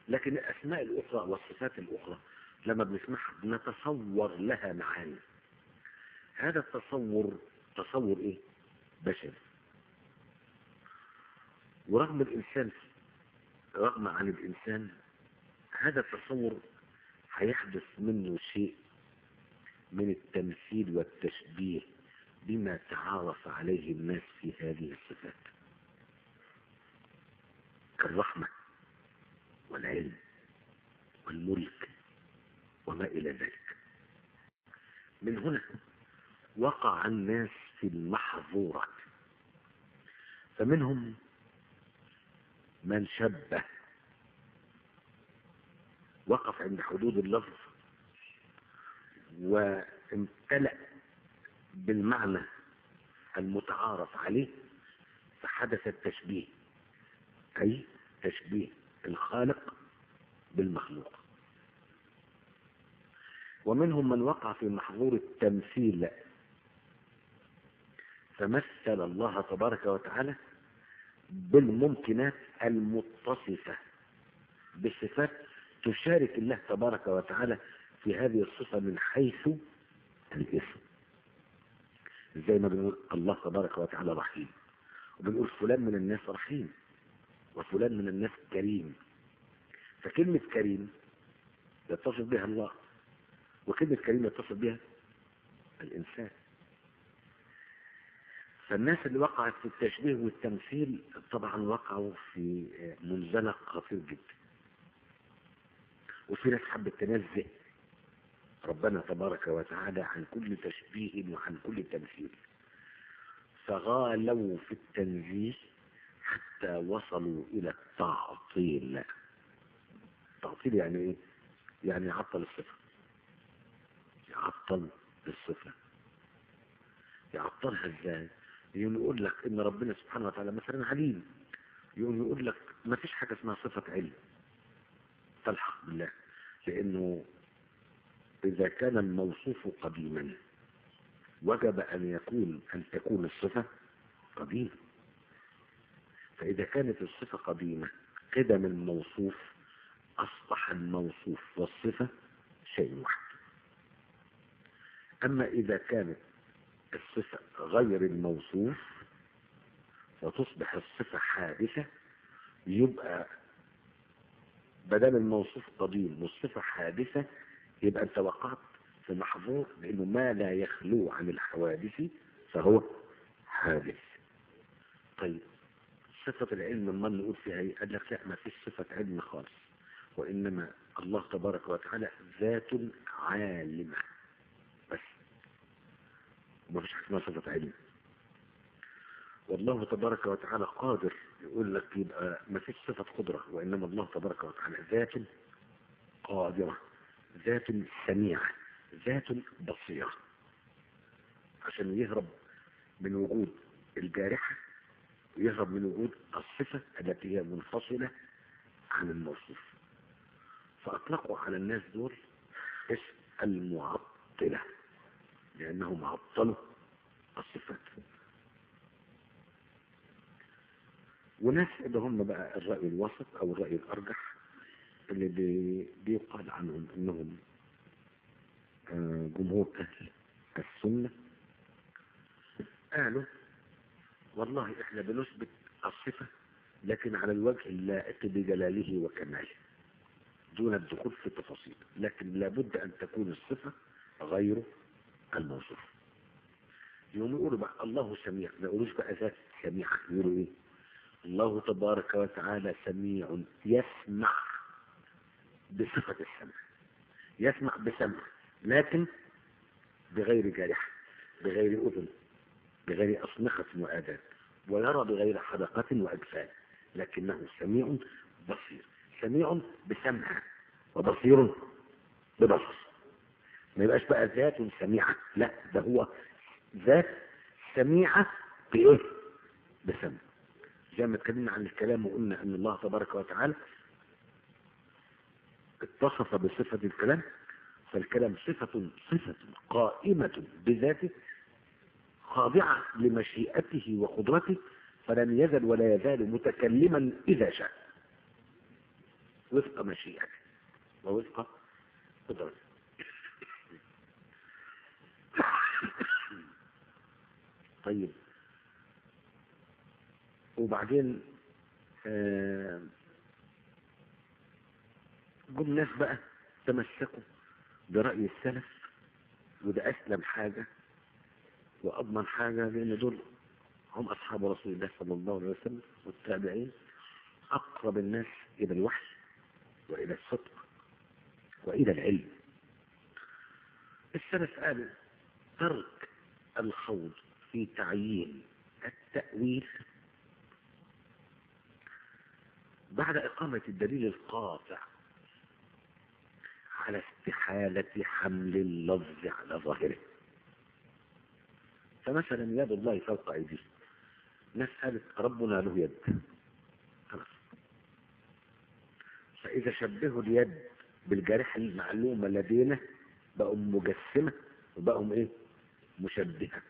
لكن الأسماء الأخرى والصفات الأخرى لما بنسمعها بنتصور لها معاني هذا التصور تصور ايه بشري ورغم الإنسان رغم عن الإنسان هذا التصور هيحدث منه شيء من التمثيل والتشبيه بما تعارف عليه الناس في هذه الصفات كالرحمة والعلم والملك وما إلى ذلك من هنا وقع الناس في المحظورات فمنهم من شبه وقف عند حدود اللفظ وامتلأ بالمعنى المتعارف عليه فحدث التشبيه أي تشبيه الخالق بالمخلوق ومنهم من وقع في محظور التمثيل فمثل الله تبارك وتعالى بالممكنات المتصفة بصفات تشارك الله تبارك وتعالى في هذه الصفة من حيث الاسم زي ما بنقول الله تبارك وتعالى رحيم وبنقول فلان من الناس رحيم وفلان من الناس كريم فكلمة كريم يتصف بها الله وكلمة كريم يتصف بها الإنسان فالناس اللي وقعت في التشبيه والتمثيل طبعا وقعوا في منزلق خطير جدا وفي ناس حبت تنزه ربنا تبارك وتعالى عن كل تشبيه وعن كل تمثيل فغالوا في التنزيه حتى وصلوا إلى التعطيل التعطيل يعني إيه؟ يعني يعطل الصفة يعطل الصفة يعطلها ازاي يقوم يقول لك ان ربنا سبحانه وتعالى مثلا عليم يقوم يقول لك ما فيش حاجة اسمها صفة علم تلحق بالله لانه اذا كان الموصوف قديما وجب ان يكون ان تكون الصفة قديمة فاذا كانت الصفة قديمة قدم الموصوف اصبح الموصوف والصفة شيء واحد اما اذا كانت الصفة غير الموصوف وتصبح الصفة حادثة يبقى بدل الموصوف قديم والصفة حادثة يبقى انت وقعت في محظور لانه ما لا يخلو عن الحوادث فهو حادث طيب صفة العلم ما نقول فيها ايه قال لك لا ما فيش صفة علم خالص وانما الله تبارك وتعالى ذات عالمة بس ما فيش حاجة اسمها صفة علم والله تبارك وتعالى قادر يقول لك يبقى ما فيش صفة قدرة وإنما الله تبارك وتعالى ذات قادرة ذات سميعة ذات بصيرة عشان يهرب من وجود الجارحة ويهرب من وجود الصفة التي هي منفصلة عن الموصوف فأطلقوا على الناس دول اسم المعطلة لأنهم عطلوا الصفات وناس اللي هم بقى الرأي الوسط أو الرأي الأرجح اللي بي بيقال عنهم إنهم جمهور أهل السنة قالوا والله إحنا بنثبت الصفة لكن على الوجه اللائق بجلاله وكماله دون الدخول في التفاصيل لكن لابد أن تكون الصفة غير الموصوف يوم يقولوا بقى الله سميع ما يقولوش بقى ذات سميعة يقولوا ايه الله تبارك وتعالى سميع يسمع بصفة السمع يسمع بسمع لكن بغير جارحة بغير أذن بغير أصنخة وآداب ويرى بغير حدقة وأجفال لكنه سميع بصير سميع بسمع وبصير ببصر ما يبقاش بقى ذات سميعة لا ده هو ذات سميعة بإيه بسمع زي ما اتكلمنا عن الكلام وقلنا ان الله تبارك وتعالى اتصف بصفة الكلام فالكلام صفة صفة قائمة بذاته خاضعة لمشيئته وقدرته فلم يزل ولا يزال متكلما إذا شاء وفق مشيئته ووفق قدرته طيب وبعدين آه جم ناس بقى تمسكوا برأي السلف وده أسلم حاجة وأضمن حاجة لأن دول هم أصحاب رسول الله صلى الله عليه وسلم والتابعين أقرب الناس إلى الوحي وإلى الصدق وإلى العلم السلف قالوا ترك الخوض في تعيين التأويل بعد إقامة الدليل القاطع على استحالة حمل اللفظ على ظاهره فمثلا يد الله فوق أيديه ناس قالت ربنا له يد خلاص فإذا شبهوا اليد بالجارحة المعلومة لدينا بقوا مجسمة وبقوا ايه مشبهة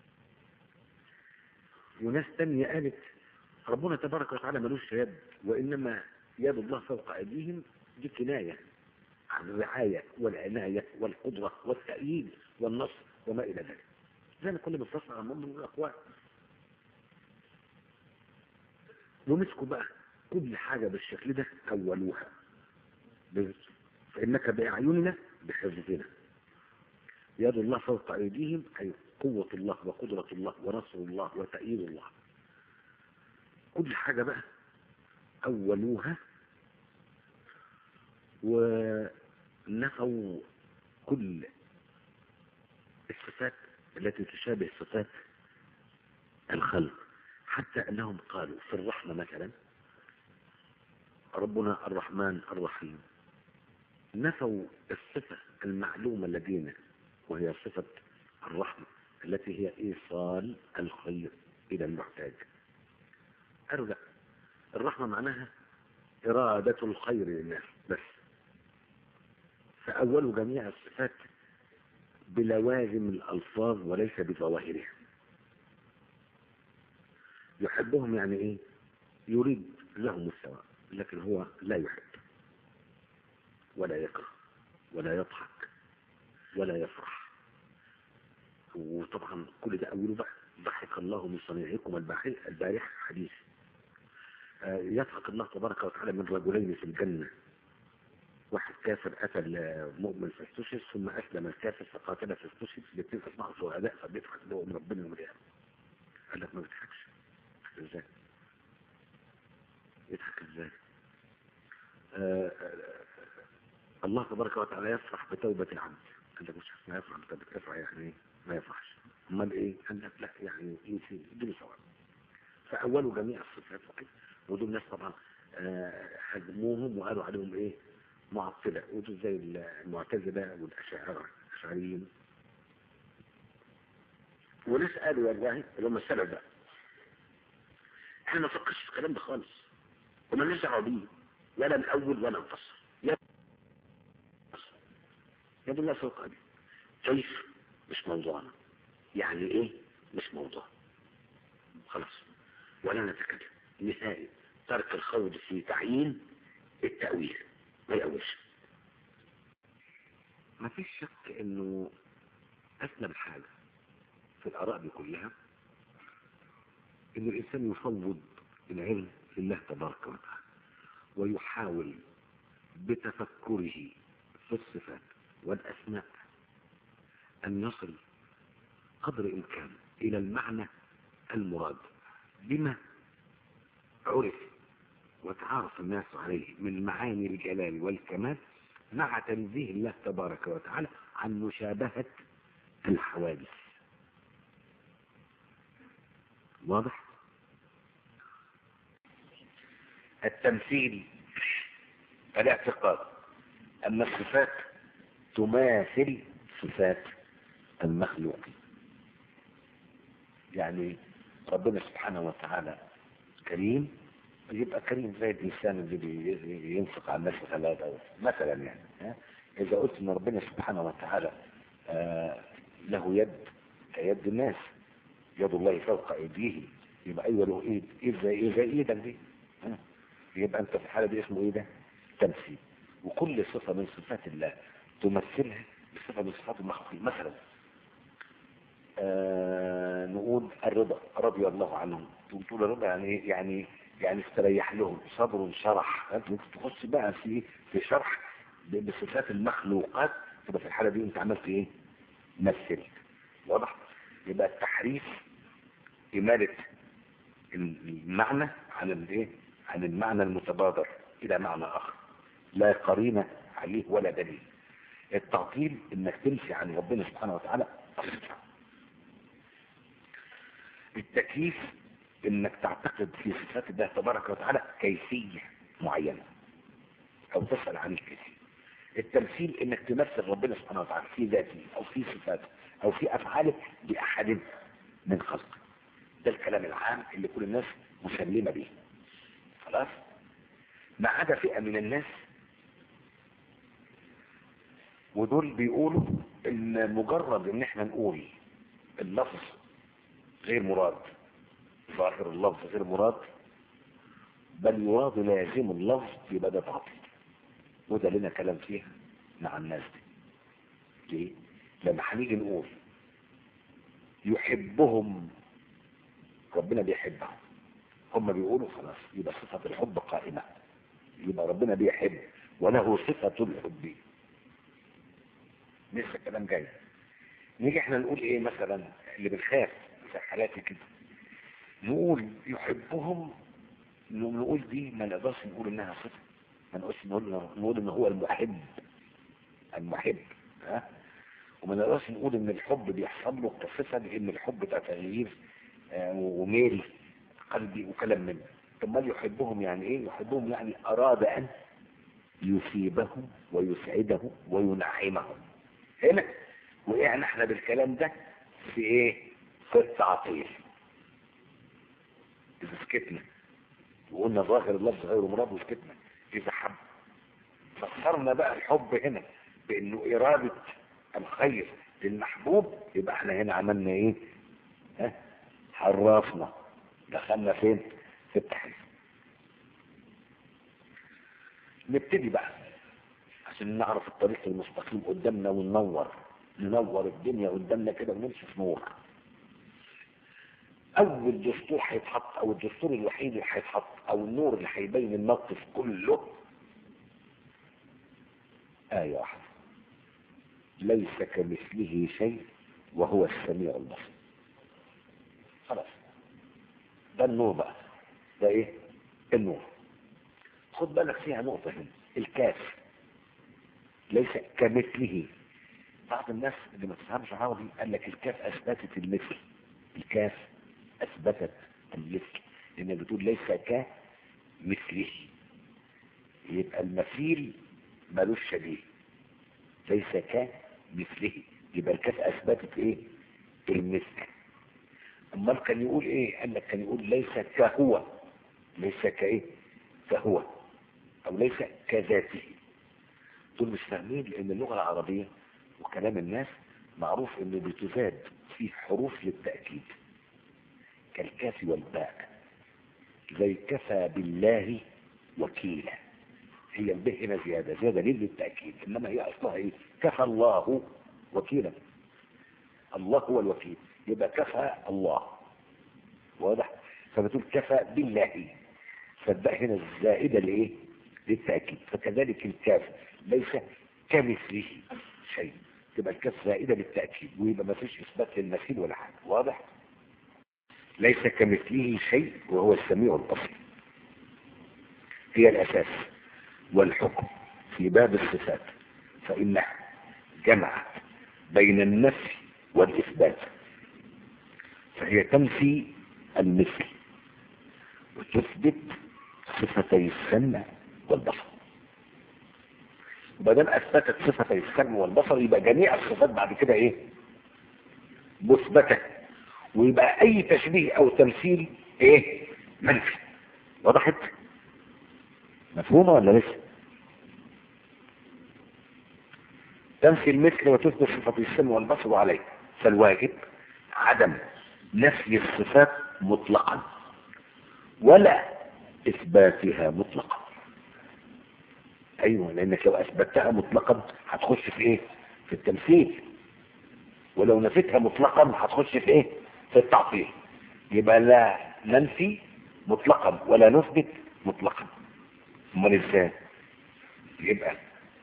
وناس تانية قالت ربنا تبارك وتعالى ملوش يد وإنما يد الله فوق أيديهم دي كناية عن الرعاية والعناية والقدرة والتأييد والنصر وما إلى ذلك زي ما كنا بنفصل عن من الأقوال ومسكوا بقى كل حاجة بالشكل ده أولوها فإنك بأعيننا بحفظنا يد الله فوق أيديهم أي قوة الله وقدرة الله ونصر الله وتأييد الله كل حاجة بقى أولوها ونفوا كل الصفات التي تشابه صفات الخلق حتى أنهم قالوا في الرحمة مثلا ربنا الرحمن الرحيم نفوا الصفة المعلومة لدينا وهي صفة الرحمة التي هي إيصال الخير إلى المحتاج قالوا لا الرحمة معناها إرادة الخير للناس بس فأولوا جميع الصفات بلوازم الألفاظ وليس بظواهرها يحبهم يعني إيه يريد لهم السواء لكن هو لا يحب ولا يكره ولا يضحك ولا يفرح وطبعا كل ده أوله بقى ضحك الله من صنيعكم البارح حديث يضحك الله تبارك وتعالى من رجلين في الجنة واحد كافر قتل مؤمن فاستشهد ثم أسلم الكافر فقاتل فاستشهد الاثنين أصبحوا شهداء فبيضحك له من ربنا يوم القيامة قال لك ما بيضحكش ازاي يضحك ازاي آه الله تبارك وتعالى يفرح بتوبة العبد قال لك مش ما يفرح بتوبة يفرح يعني ما يفرحش امال ايه قال لك لا يعني ينسي دول سواء فاولوا جميع الصفات وكده ودول ناس طبعا آه هجموهم وقالوا عليهم ايه معطلة ودول زي المعتزلة والاشاعرة الاشعريين وناس قالوا والله اللي هم السلف بقى احنا ما نفكرش في الكلام ده خالص وما لناش دعوه بيه ولا نأول ولا نفسر يد الله فوق أبي كيف مش موضوعنا يعني ايه مش موضوع خلاص ولا نتكلم نهائي ترك الخوض في تعيين التأويل ما يأولش ما فيش شك انه اسلم حاجة في الاراء دي كلها ان الانسان يفوض العلم لله تبارك وتعالى ويحاول بتفكره في الصفات والاسماء ان يصل قدر الامكان الى المعنى المراد بما عرف وتعارف الناس عليه من معاني الجلال والكمال مع تنزيه الله تبارك وتعالى عن مشابهة الحوادث واضح التمثيل الاعتقاد ان الصفات تماثل صفات المخلوق يعني ربنا سبحانه وتعالى كريم يبقى كريم زي الانسان اللي بينفق على الناس ثلاثة مثلا يعني ها؟ اذا قلت ان ربنا سبحانه وتعالى آه له يد كيد الناس يد الله فوق ايديه يبقى ايوه له ايد ايد زي ايه زي ايدك دي ها؟ يبقى انت في الحاله دي اسمه ايه ده تمثيل وكل صفة من صفات الله تمثلها بصفة من صفات المخلوقين مثلا آه نقول الرضا رضي الله عنهم تقول الرضا يعني ايه يعني يعني استريح لهم صبر شرح انت ممكن تخش بقى في في شرح ب- بصفات المخلوقات تبقى في الحالة دي انت عملت ايه مثلت واضح يبقى التحريف إمالة المعنى عن الايه عن المعنى المتبادر الى معنى اخر لا قرينة عليه ولا دليل التعطيل انك تمشي عن ربنا سبحانه وتعالى الصفة التكييف انك تعتقد في صفات الله تبارك وتعالى كيفية معينة او تسأل عن الكيفية التمثيل انك تمثل ربنا سبحانه وتعالى في ذاته او في صفاته او في افعاله باحد من خلقه ده الكلام العام اللي كل الناس مسلمة به خلاص ما عدا فئة من الناس ودول بيقولوا ان مجرد ان احنا نقول اللفظ غير مراد ظاهر اللفظ غير مراد بل يراد لازم اللفظ يبقى ده تعطيل وده لنا كلام فيها مع الناس دي ليه؟ لما هنيجي نقول يحبهم ربنا بيحبهم هم بيقولوا خلاص يبقى صفة الحب قائمة يبقى ربنا بيحب وله صفة الحب لسه الكلام جاي نيجي احنا نقول ايه مثلا اللي بنخاف في حالاتي كده نقول يحبهم نقول دي ما نقدرش نقول انها صفة ما نقولش نقول نقول ان هو المحب المحب ها وما نقدرش نقول ان الحب بيحصل له كصفة لان الحب ده تغيير آه، وميل قلبي وكلام منه طب ما يحبهم يعني ايه يحبهم يعني اراد ان يثيبهم ويسعدهم وينعمهم هنا وقعنا احنا بالكلام ده في ايه في التعطيل اذا سكتنا وقلنا ظاهر اللفظ غير مراد وسكتنا اذا حب فسرنا بقى الحب هنا بانه ارادة الخير للمحبوب يبقى احنا هنا عملنا ايه ها حرفنا دخلنا فين في التحريف نبتدي بقى عشان نعرف الطريق المستقيم قدامنا وننور ننور الدنيا قدامنا كده ونمشي في نور اول دستور هيتحط او الدستور الوحيد اللي هيتحط او النور اللي هيبين الموقف كله آية واحدة ليس كمثله شيء وهو السميع البصير خلاص ده النور بقى ده ايه النور خد بالك فيها نقطة هنا الكاف ليس كمثله بعض الناس اللي ما تفهمش عربي قال لك الكاف اثبتت المثل الكاف اثبتت المثل لان بتقول ليس كمثله يبقى المثيل ملوش شبيه ليس كمثله يبقى الكاف اثبتت ايه المثل امال كان يقول ايه قال لك كان يقول ليس كهو ليس كايه كهو او ليس كذاته دول مش فاهمين لان اللغه العربيه وكلام الناس معروف انه بتزاد في حروف للتاكيد كالكاف والباء زي كفى بالله وكيلا هي الباء هنا زياده زياده ليه للتاكيد انما هي اصلها ايه كفى الله وكيلا الله هو الوكيل يبقى كفى الله واضح فبتقول كفى بالله فالباء هنا الزائده لايه للتاكيد فكذلك الكاف ليس كمثله شيء تبقى الكاف زائده للتاكيد ويبقى ما فيش اثبات للمثيل ولا حاجه واضح ليس كمثله شيء وهو السميع البصير هي الاساس والحكم في باب الصفات فانها جمعت بين النفي والاثبات فهي تنفي المثل وتثبت صفتي السمع والبصر وبدل اثبتت صفتي السمع والبصر يبقى جميع الصفات بعد كده ايه مثبته ويبقى اي تشبيه او تمثيل ايه منفي وضحت مفهومه ولا لسه تنفي المثل وتثبت صفة السمع والبصر عليه فالواجب عدم نفي الصفات مطلقا ولا إثباتها مطلقا ايوه لانك لو اثبتها مطلقا هتخش في ايه في التمثيل ولو نفيتها مطلقا هتخش في ايه في التعطيل يبقى لا ننفي مطلقا ولا نثبت مطلقا امال ازاي يبقى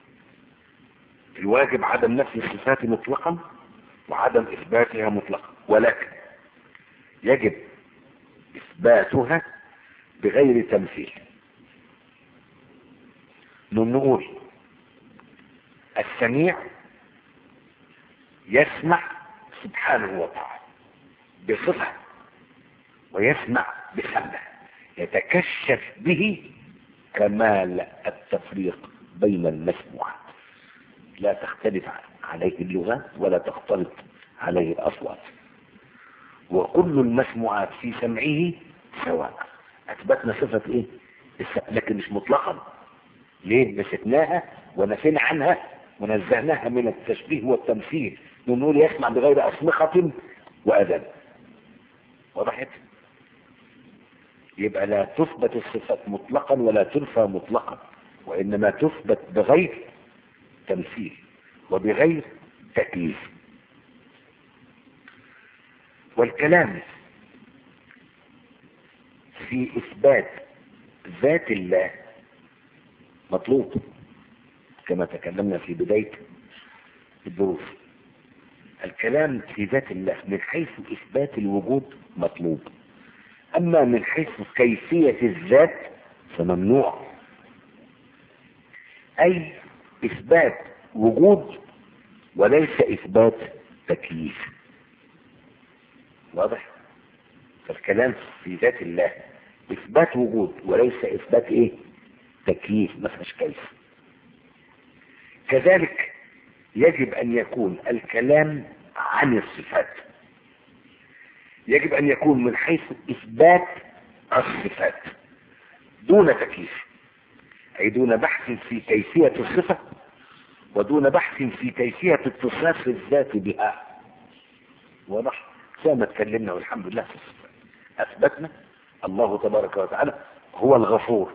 الواجب عدم نفي الصفات مطلقا وعدم اثباتها مطلقا ولكن يجب اثباتها بغير تمثيل نقول السميع يسمع سبحانه وتعالى بصفة ويسمع بسمع يتكشف به كمال التفريق بين المسموعات لا تختلف عليه اللغات ولا تختلط عليه الأصوات وكل المسموعات في سمعه سواء أثبتنا صفة إيه لكن مش مطلقا ليه مسكناها ونفينا عنها ونزهناها من التشبيه والتمثيل نقول يسمع بغير أصمخة وأذان وضحت يبقى لا تثبت الصفات مطلقا ولا تنفى مطلقا وإنما تثبت بغير تمثيل وبغير تكليف والكلام في إثبات ذات الله مطلوب كما تكلمنا في بداية الدروس الكلام في ذات الله من حيث إثبات الوجود مطلوب أما من حيث كيفية الذات فممنوع أي إثبات وجود وليس إثبات تكييف واضح فالكلام في ذات الله إثبات وجود وليس إثبات إيه تكييف ما فيش كيف كذلك يجب أن يكون الكلام عن الصفات يجب أن يكون من حيث إثبات الصفات دون تكييف أي دون بحث في كيفية الصفة ودون بحث في كيفية اتصاف الذات بها واضح زي ما اتكلمنا والحمد لله في الصفات أثبتنا الله تبارك وتعالى هو الغفور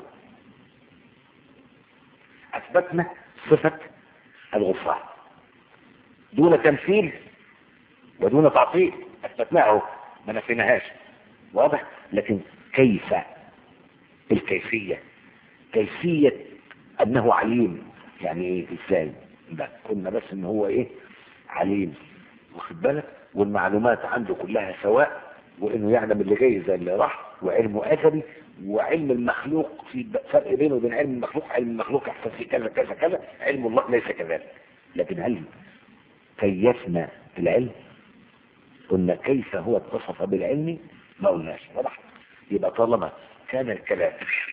أثبتنا صفة الغفران دون تمثيل ودون تعطيل أثبتناه ما نفيناهاش واضح لكن كيف الكيفية كيفية أنه عليم يعني إيه إزاي ده قلنا بس إن هو إيه عليم واخد بالك والمعلومات عنده كلها سواء وإنه يعلم اللي جاي زي اللي راح وعلمه أثري وعلم المخلوق في فرق بينه وبين علم المخلوق علم المخلوق يحصل في كذا كذا كذا علم الله ليس كذلك لكن هل كيفنا العلم قلنا كيف هو اتصف بالعلم ما قلناش واضح يبقى طالما كان الكلام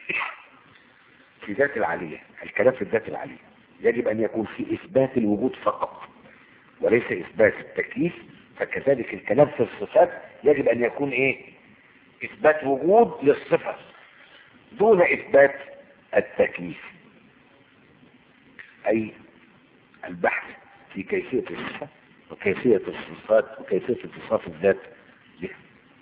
في ذات العلية الكلام في الذات العلية يجب أن يكون في إثبات الوجود فقط وليس إثبات التكييف فكذلك الكلام في الصفات يجب أن يكون إيه إثبات وجود للصفة دون إثبات التكييف أي البحث في كيفية الصفة وكيفية الصفات وكيفية اتصاف الذات بها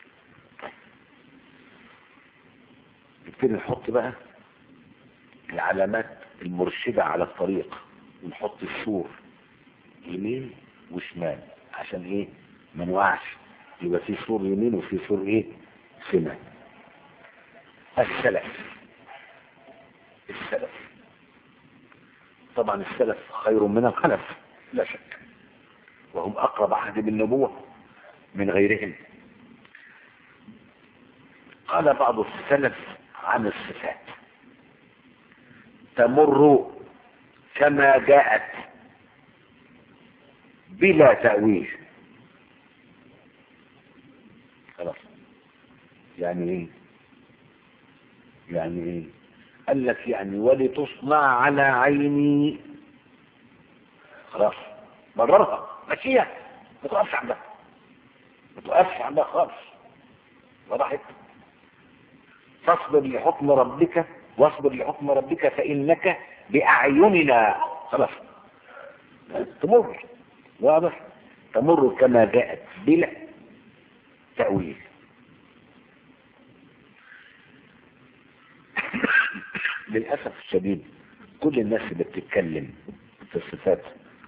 نبتدي نحط بقى العلامات المرشدة على الطريق ونحط السور يمين وشمال عشان ايه ما نوقعش يبقى في سور يمين وفي سور ايه شمال السلف السلف طبعا السلف خير من الخلف لا شك وهم أقرب عهد بالنبوة من غيرهم قال بعض السلف عن الصفات تمر كما جاءت بلا تأويل خلاص يعني ايه يعني ايه قال لك يعني ولتصنع على عيني خلاص مررها ماشية ما تقفش عندها ما تقفش عندها خالص وضحت فاصبر لحكم ربك واصبر لحكم ربك فإنك بأعيننا خلاص تمر واضح تمر كما جاءت بلا تأويل للأسف الشديد كل الناس اللي بتتكلم في الصفات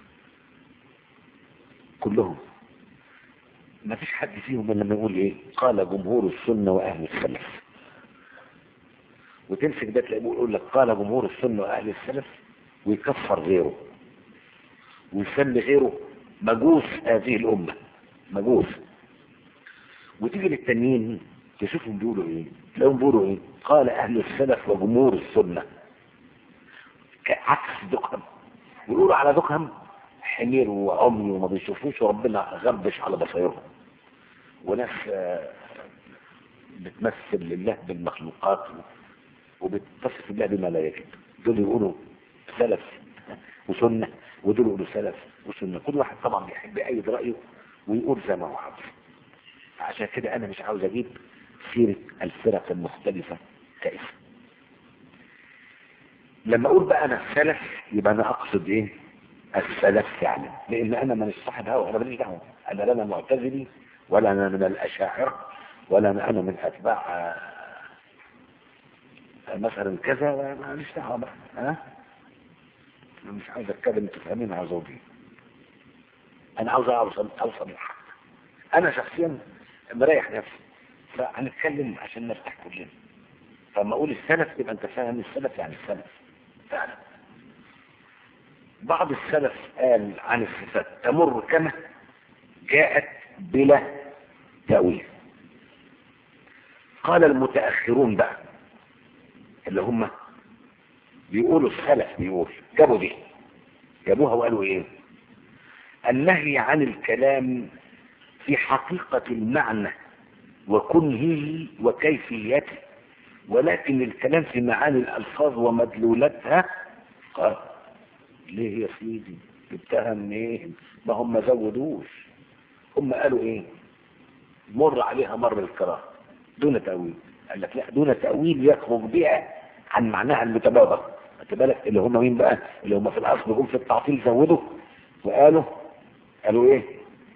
كلهم ما فيش حد فيهم الا لما يقول ايه قال جمهور السنه واهل السلف وتمسك ده تلاقيه يقول لك قال جمهور السنه واهل السلف ويكفر غيره ويسمي غيره مجوس هذه الامه مجوس وتيجي للتانيين تشوفهم بيقولوا ايه تلاقيهم بيقولوا ايه قال اهل السلف وجمهور السنه عكس دكهم ويقولوا على دكهم حمير وعمي وما بيشوفوش وربنا غبش على بصيرهم وناس آه، بتمثل لله بالمخلوقات وبتصف الله بما لا يجب دول يقولوا سلف وسنة ودول يقولوا سلف وسنة كل واحد طبعا بيحب يأيد رأيه ويقول زي ما هو عاوز عشان كده أنا مش عاوز أجيب سيرة الفرق المختلفة كاسم لما أقول بقى أنا السلف يبقى أنا أقصد إيه السلف فعلا لأن أنا مانيش صاحب هوا أنا ماليش دعوة أنا لا أنا معتزلي ولا أنا من الأشاعرة ولا أنا أنا من أتباع آه، مثلا كذا ولا ماليش دعوة بقى ها أنا مش عاوز أتكلم تفهمين عاوز أقول إيه أنا عاوز أوصل أوصل للحق أنا شخصيا مريح نفسي فهنتكلم عشان نرتاح كلنا فلما أقول السلف يبقى أنت فاهم السلف يعني السلف فعلا بعض السلف قال عن الصفات تمر كما جاءت بلا تأويل قال المتأخرون بقى اللي هم بيقولوا السلف بيقول جابوا دي جابوها وقالوا ايه النهي عن الكلام في حقيقة المعنى وكنهه وكيفيته ولكن الكلام في معاني الألفاظ ومدلولاتها قال ليه يا سيدي جبتها منين ما هم ما زودوش هم قالوا ايه مر عليها مر الكرام دون تأويل قال لك لا دون تأويل يخرج بها عن معناها المتبادر خدت بالك اللي هم مين بقى اللي هم في الاصل جم في التعطيل زودوا وقالوا قالوا ايه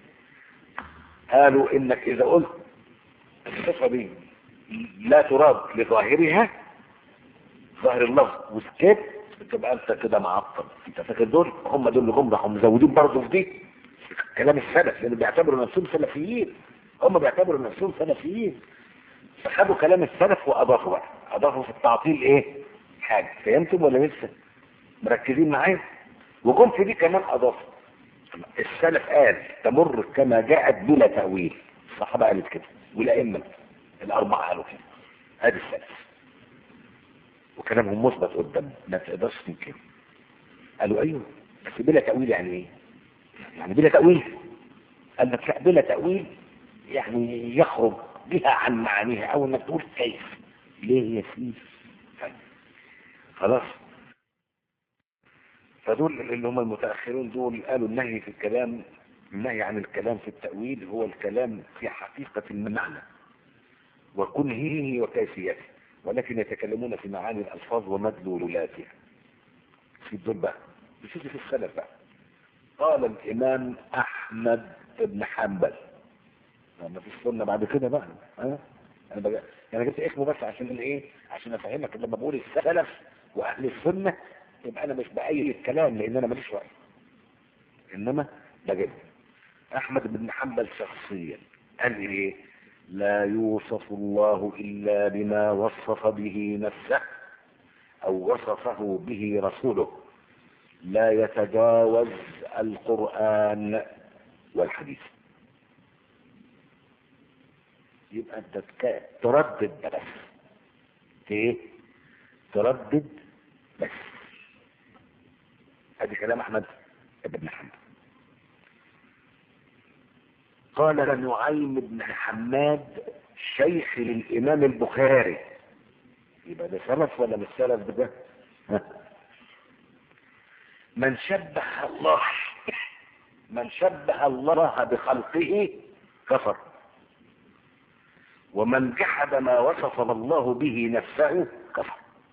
قالوا انك اذا قلت الصفه دي لا تراد لظاهرها ظاهر اللفظ وسكت تبقى انت كده معطل انت فاكر دول هم دول اللي هم راحوا مزودين برضه في دي كلام السلف لان بيعتبروا نفسهم سلفيين هم بيعتبروا نفسهم سلفيين فخدوا كلام السلف واضافوا بقى اضافوا في التعطيل ايه حاجه فهمتم ولا لسه مركزين معايا وجم في دي كمان اضافوا السلف قال تمر كما جاءت بلا تاويل الصحابه قالت كده والائمه الاربعه قالوا كده ادي السلف وكلامهم مثبت قدام ما تقدرش تنكره قالوا ايوه بس بلا تاويل يعني ايه يعني بلا تاويل قال لك لا بلا تاويل يعني يخرج بها عن معانيها او انك تقول كيف ليه يا سيدي طيب. خلاص فدول اللي هم المتاخرون دول قالوا النهي في الكلام النهي عن الكلام في التاويل هو الكلام في حقيقه المعنى وكنهه وكيفيته ولكن يتكلمون في معاني الألفاظ ومدلولاتها في دول بقى بشوف في السلف بقى قال الإمام أحمد بن حنبل ما فيش سنة بعد كده بقى ها أنا بقى أنا جبت اسمه بس عشان إيه عشان أفهمك لما بقول السلف وأهل السنة يبقى أنا مش بأي الكلام لأن أنا ماليش رأي إنما بجد أحمد بن حنبل شخصيا قال إيه لا يوصف الله إلا بما وصف به نفسه أو وصفه به رسوله لا يتجاوز القرآن والحديث يبقى انت تك- تردد بس ايه تردد بس ادي كلام احمد بن حنبل قال نعيم بن حماد شيخ للإمام البخاري يبقى ده سلف ولا مش سلف ده ها؟ من شبه الله من شبه الله بخلقه كفر ومن جحد ما وصف الله به نفسه كفر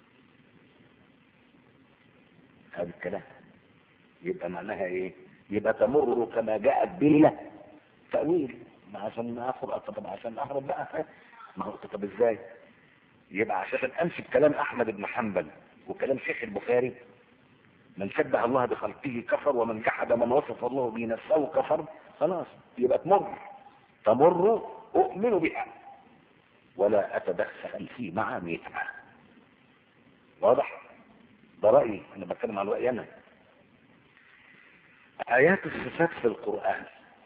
هذا الكلام يبقى معناها ايه يبقى تمر كما جاءت بلا تأويل ما عشان اخر طب عشان اهرب بقى ما هو طب ازاي يبقى عشان امشي بكلام احمد بن حنبل وكلام شيخ البخاري من شبه الله بخلقه كفر ومن جحد من وصف الله به نفسه كفر خلاص يبقى تمر تمر اؤمن بها ولا اتدخل في معاميها واضح ده رايي انا بتكلم عن رايي انا ايات الصفات في القران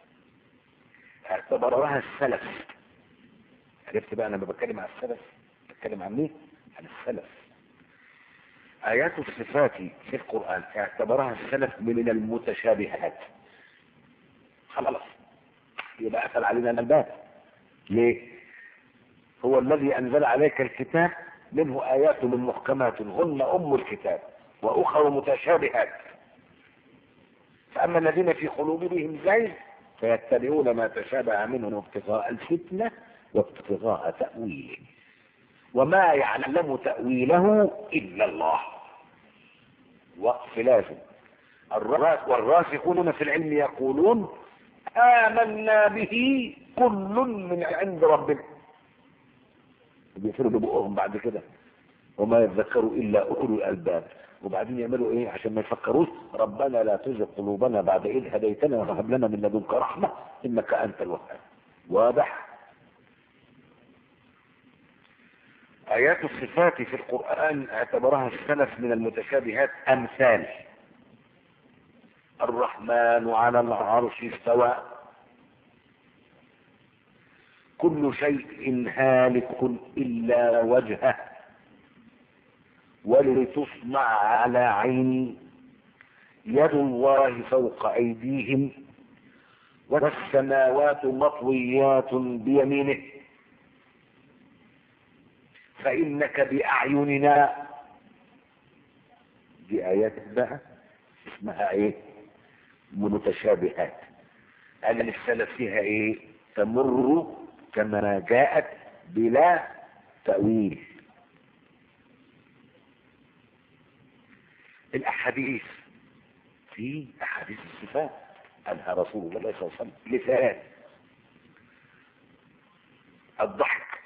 اعتبرها السلف عرفت بقى انا لما بتكلم عن السلف بتكلم عن مين عن السلف آيات الصفات في القرآن اعتبرها السلف من المتشابهات خلاص يبقى قفل علينا الباب ليه هو الذي أنزل عليك الكتاب منه آيات من محكمات هن أم الكتاب وأخر متشابهات فأما الذين في قلوبهم زيغ فيتبعون ما تشابه منه ابتغاء الفتنة وابتغاء تأويله وما يعلم تأويله إلا الله وقف لازم والراسخون في العلم يقولون آمنا به كل من عند ربنا بيفرقوا بقهم بعد كده وما يذكروا إلا أولو الألباب وبعدين يعملوا ايه عشان ما يفكروش ربنا لا تزغ قلوبنا بعد إذ هديتنا وهب لنا من لدنك رحمة إنك أنت الوهاب واضح آيات الصفات في القرآن اعتبرها السلف من المتشابهات أمثال الرحمن على العرش استوى كل شيء هالك إلا وجهه ولتصنع على عيني يد الله فوق أيديهم والسماوات مطويات بيمينه فإنك بأعيننا دي آيات بقى اسمها ايه متشابهات قال السلف فيها ايه تمر كما جاءت بلا تأويل الأحاديث في أحاديث الصفات قالها رسول الله صلى الله عليه وسلم لثلاث الضحك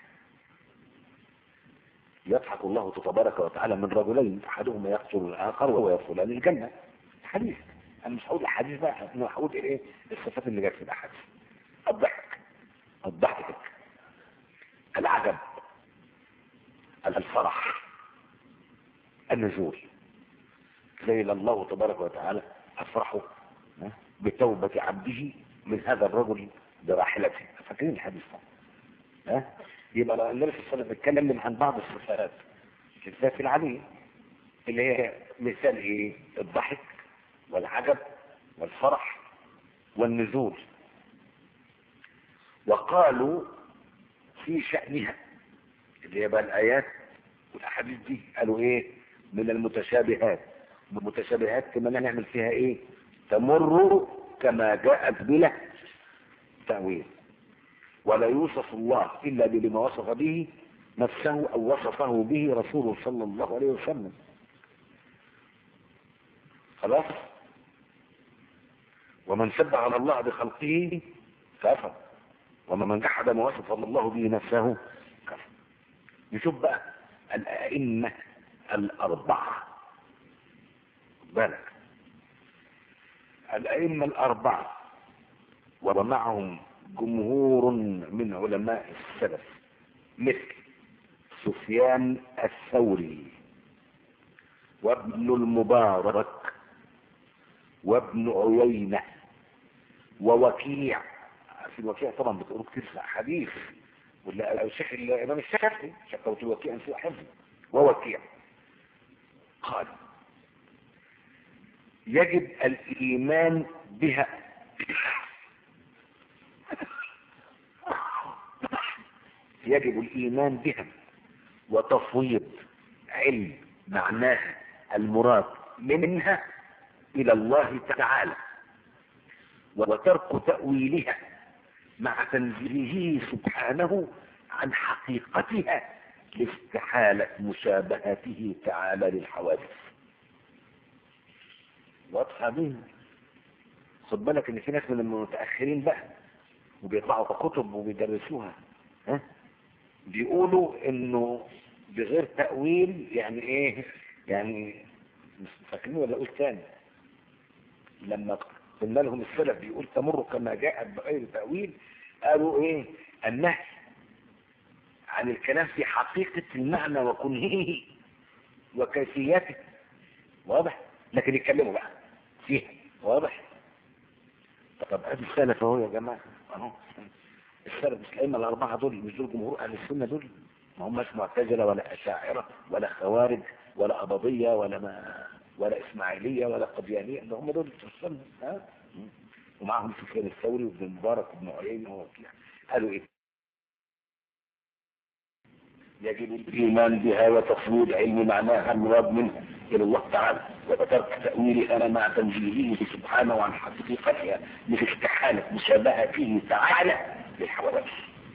يضحك الله تبارك وتعالى من رجلين احدهما يقتل الاخر وهو يدخلان الجنه حديث انا مش هقول الحديث بقى انا هقول ايه الصفات اللي جت في الاحاديث الضحك الضحك العجب الفرح النزول زي الله تبارك وتعالى افرح بتوبة عبده من هذا الرجل براحلته فاكرين الحديث ده ها يبقى النبي صلى الله عليه وسلم بيتكلم عن بعض الصفات الصفات العالية اللي هي مثال ايه الضحك والعجب والفرح والنزول وقالوا في شأنها اللي هي بقى الآيات والأحاديث دي قالوا ايه من المتشابهات المتشابهات كما نعمل فيها ايه تمر كما جاءت بلا تأويل ولا يوصف الله إلا بما وصف به نفسه أو وصفه به رسوله صلى الله عليه وسلم خلاص ومن شبه على الله بخلقه كفر ومن جحد ما وصف الله به نفسه كفر نشوف بقى الأئمة الأربعة بالك الأئمة الأربعة ومعهم جمهور من علماء السلف مثل سفيان الثوري وابن المبارك وابن عيينة ووكيع في الوكيع طبعا بتقولوا كتير في حديث ولا الشيخ الامام الشافعي شكوت الوكيع سوء حفظ ووكيع قال يجب الايمان بها يجب الإيمان بها وتفويض علم معناها المراد منها إلى الله تعالى وترك تأويلها مع تنزيهه سبحانه عن حقيقتها لاستحالة مشابهته تعالى للحوادث واضحة دي خد بالك ان في ناس من المتأخرين بقى وبيطلعوا كتب وبيدرسوها ها بيقولوا انه بغير تأويل يعني ايه يعني مش فاكرين ولا اقول تاني لما قلنا لهم السلف بيقول تمر كما جاءت بغير تأويل قالوا ايه النهي عن الكلام في حقيقة المعنى وكنهه وكيفيته واضح لكن يتكلموا بقى فيها واضح طب ادي السلف اهو يا جماعة اهو السلف مش الائمه الاربعه دول مش دول جمهور اهل السنه دول ما هماش معتزله ولا اشاعره ولا خوارج ولا اباضيه ولا ما ولا اسماعيليه ولا قديانيه ده هم دول بتوع السنه ها ومعهم سفيان الثوري وابن المبارك وابن عيينه ووكيع قالوا ايه يجب الإيمان بها وتفويض علم معناها المراد منها إلى الله تعالى وترك تأويلها مع تنزيهه سبحانه عن حقيقتها مثل استحالة مشابهته تعالى للحوادث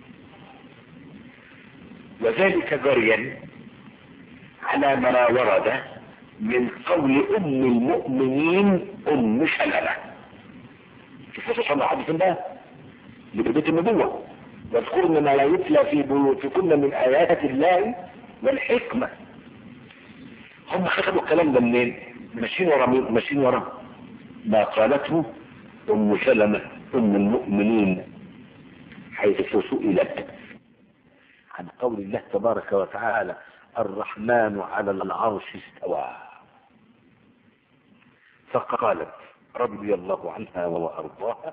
وذلك جريا على ما ورد من قول أم المؤمنين أم سلمة في قصص حديث الله لبداية النبوة واذكرن ما لا يتلى في بيوتكن من آيات الله والحكمة هم خدوا الكلام ده منين؟ ماشيين ورا مين؟ ماشيين ورا ما قالته أم سلمة أم المؤمنين حيث سئلت عن قول الله تبارك وتعالى الرحمن على العرش استوى فقالت رضي الله عنها وأرضاها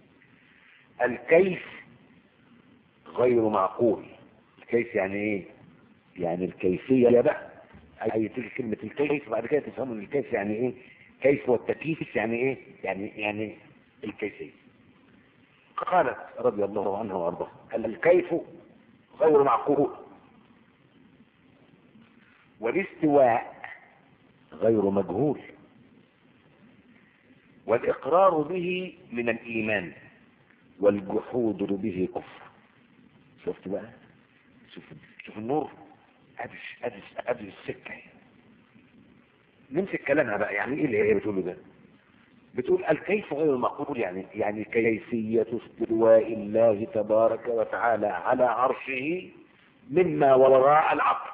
الكيف غير معقول الكيف يعني ايه يعني الكيفية بقى اي تيجي كلمة الكيف بعد كده تفهموا ان الكيف يعني ايه كيف والتكييف يعني ايه يعني يعني الكيفية قالت رضي الله عنها وارضاها الكيف غير معقول والاستواء غير مجهول والإقرار به من الإيمان والجحود به كفر شفت بقى شوف شوف النور ادي ادي ادي السكه نمسك كلامها بقى يعني ايه اللي هي بتقوله ده بتقول الكيف غير معقول يعني يعني كيفية استواء الله تبارك وتعالى على عرشه مما وراء العقل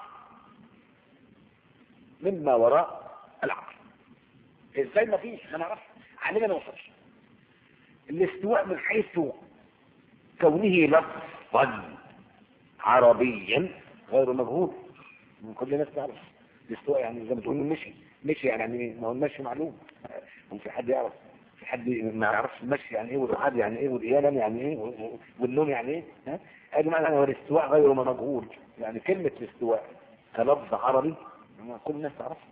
مما وراء العقل ازاي ما فيش ما نعرفش علينا ما نوصلش الاستواء من حيث كونه لفظا عربيا غير مجهول من كل الناس تعرف الاستواء يعني زي ما تقول مشي مشي يعني ما هو المشي معلوم هو في حد يعرف في حد ما يعرفش المشي يعني ايه والرعاد يعني ايه والإيلان يعني ايه والنوم يعني ايه ها ادي معنى هو الاستواء غير مجهول يعني كلمة الاستواء كلفظ عربي كل الناس تعرفها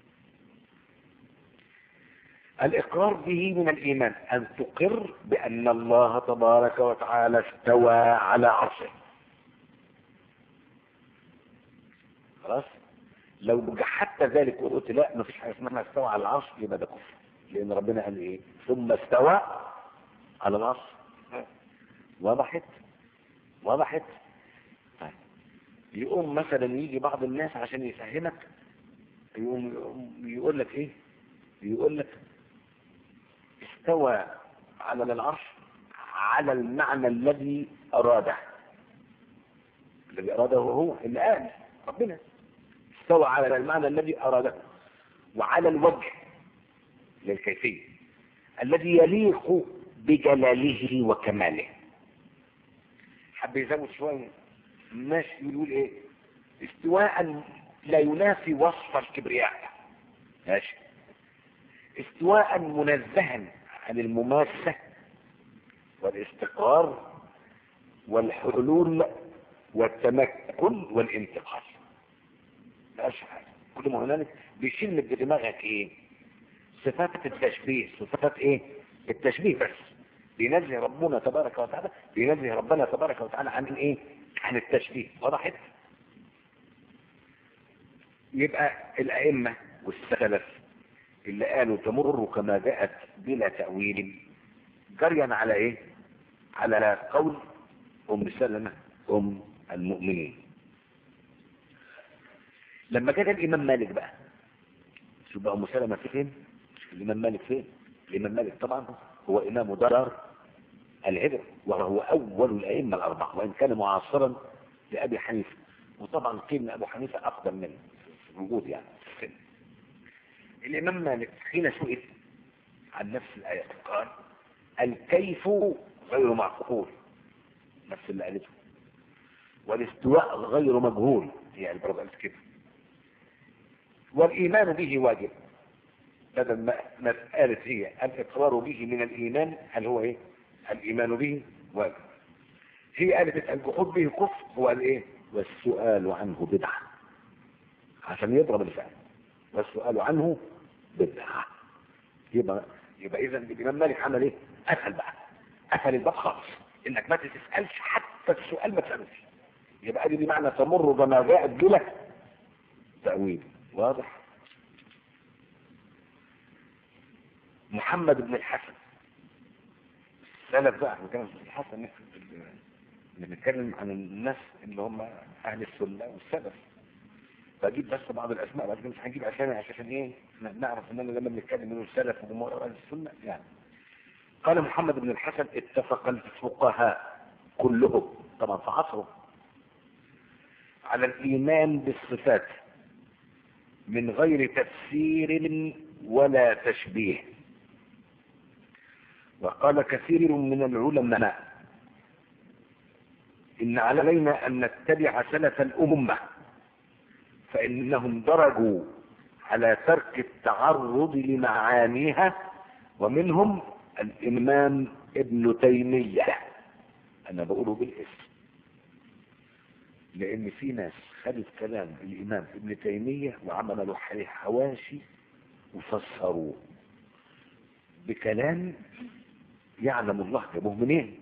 الإقرار به من الإيمان أن تقر بأن الله تبارك وتعالى استوى على عرشه خلاص لو جحدت ذلك وقلت لا ما فيش حاجه اسمها استوى على العرش يبقى ده كفر لان ربنا قال ايه ثم استوى على العرش وضحت وضحت طيب يقوم مثلا يجي بعض الناس عشان يفهمك يقوم يقول لك ايه يقول لك استوى على العرش على المعنى الذي اراده الذي اراده هو اللي قال ربنا استوى على المعنى الذي أراده وعلى الوجه للكيفية الذي يليق بجلاله وكماله حب يزود شوية ماشي يقول ايه استواء لا ينافي وصف الكبرياء ماشي استواء منزها عن المماسة والاستقرار والحلول والتمكن والانتقال لا حاجه كل ما هنالك بيشيل من دماغك ايه صفات التشبيه صفات ايه التشبيه بس بينزه ربنا تبارك وتعالى بينزه ربنا تبارك وتعالى عن ايه عن التشبيه وضحت يبقى الائمه والسلف اللي قالوا تمر كما جاءت بلا تاويل جريا على ايه على قول ام سلمه ام المؤمنين لما جاء الامام مالك بقى شوف بقى ام سلمة فين الامام مالك فين الامام مالك طبعا هو امام دار الهجرة وهو اول الائمة الاربعة وان كان معاصرا لابي حنيفة وطبعا قيل ان ابو حنيفة اقدم منه في الوجود يعني في السن الإمام مالك حين سئل عن نفس الآية قال الكيف غير معقول نفس اللي قالته والاستواء غير مجهول هي البرد قالت كده والإيمان به واجب بدل ما ما قالت هي الإقرار به من الإيمان هل هو إيه؟ الإيمان به واجب هي قالت الجحود به كفر هو قال إيه؟ والسؤال عنه بدعة عشان يضرب الفعل والسؤال عنه بدعة يبقى يبقى إذا الإمام مالك عمل إيه؟ قفل بقى قفل الباب خالص إنك ما تسألش حتى السؤال ما تسألش يبقى دي بمعنى تمر بما جاءت بلا تأويل واضح محمد بن الحسن سلف بقى احنا كان في الحسن بنتكلم عن الناس اللي هم اهل السنه والسلف بجيب بس بعض الاسماء بعد كده مش هنجيب اسامي عشان ايه نعرف اننا لما بنتكلم من السلف وجمهور اهل السنه يعني قال محمد بن الحسن اتفق الفقهاء كلهم طبعا في عصره على الايمان بالصفات من غير تفسير ولا تشبيه وقال كثير من العلماء إن علينا أن نتبع سلف الأمة فإنهم درجوا على ترك التعرض لمعانيها ومنهم الإمام ابن تيمية أنا بقوله بالاسم لأن في ناس خدت كلام الإمام ابن تيمية وعملوا عليه حواشي وفسروه بكلام يعلم الله جابوه منين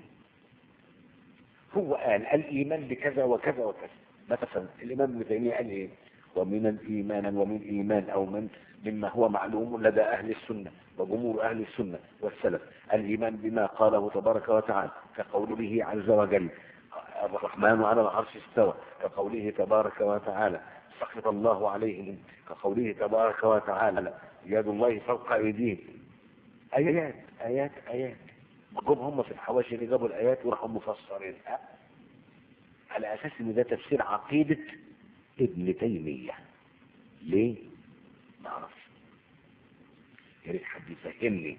هو قال الايمان بكذا وكذا وكذا مثلا الامام ابن تيميه قال ايه ومن الايمان ومن ايمان او من مما هو معلوم لدى اهل السنه وجمهور اهل السنه والسلف الايمان بما قاله تبارك وتعالى كقوله عز وجل الرحمن على العرش استوى كقوله تبارك وتعالى سخط الله عليهم كقوله تبارك وتعالى يد الله فوق ايديهم ايات ايات ايات جم هم في الحواشي اللي جابوا الايات وراحوا مفسرينها على اساس ان ده تفسير عقيده ابن تيميه ليه؟ ما اعرفش يا ريت حد يفهمني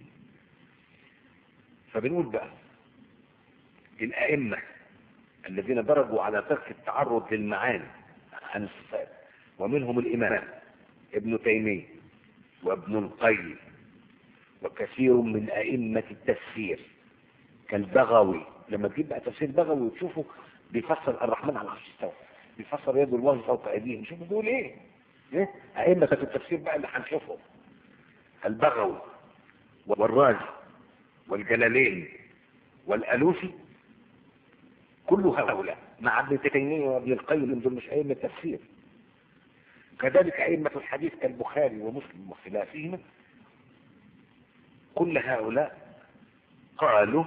فبنقول بقى الائمه الذين درجوا على ترك التعرض للمعاني عن الصفات ومنهم الامام ابن تيميه وابن القيم وكثير من ائمه التفسير كالبغوي لما تجيب بقى تفسير بغوي وتشوفه بيفسر الرحمن على العرش استوى بيفسر يد الله فوق ايديهم شوفوا دول ايه ايه ائمه التفسير بقى اللي هنشوفهم البغوي والرازي والجلالين والالوسي كل هؤلاء مع ابن تيميه وابن القيم دول مش ائمه تفسير كذلك ائمه الحديث كالبخاري ومسلم وخلافهما كل هؤلاء قالوا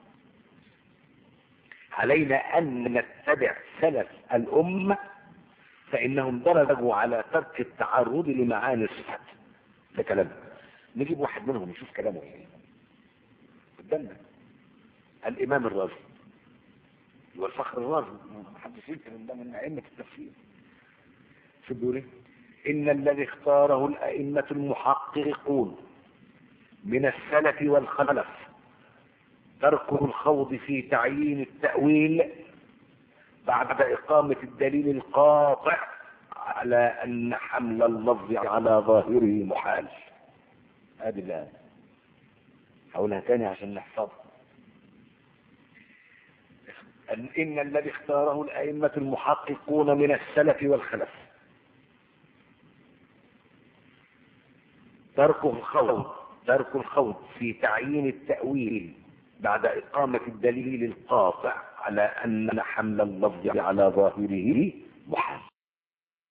علينا أن نتبع سلف الأمة فإنهم درجوا على ترك التعرض لمعاني الصفات ده كلام نجيب واحد منهم نشوف كلامه ايه قدامنا الإمام الرازي والفخر الرازي محدش يمكن ان ده من أئمة التفسير شو بيقول ايه؟ إن الذي اختاره الأئمة المحققون من السلف والخلف ترك الخوض في تعيين التأويل بعد إقامة الدليل القاطع على أن حمل اللفظ على ظاهره محال هذه الآن حولها تاني عشان نحفظها إن الذي اختاره الأئمة المحققون من السلف والخلف ترك الخوض ترك الخوض في تعيين التأويل بعد إقامة الدليل القاطع على أن حمل اللفظ على ظاهره محال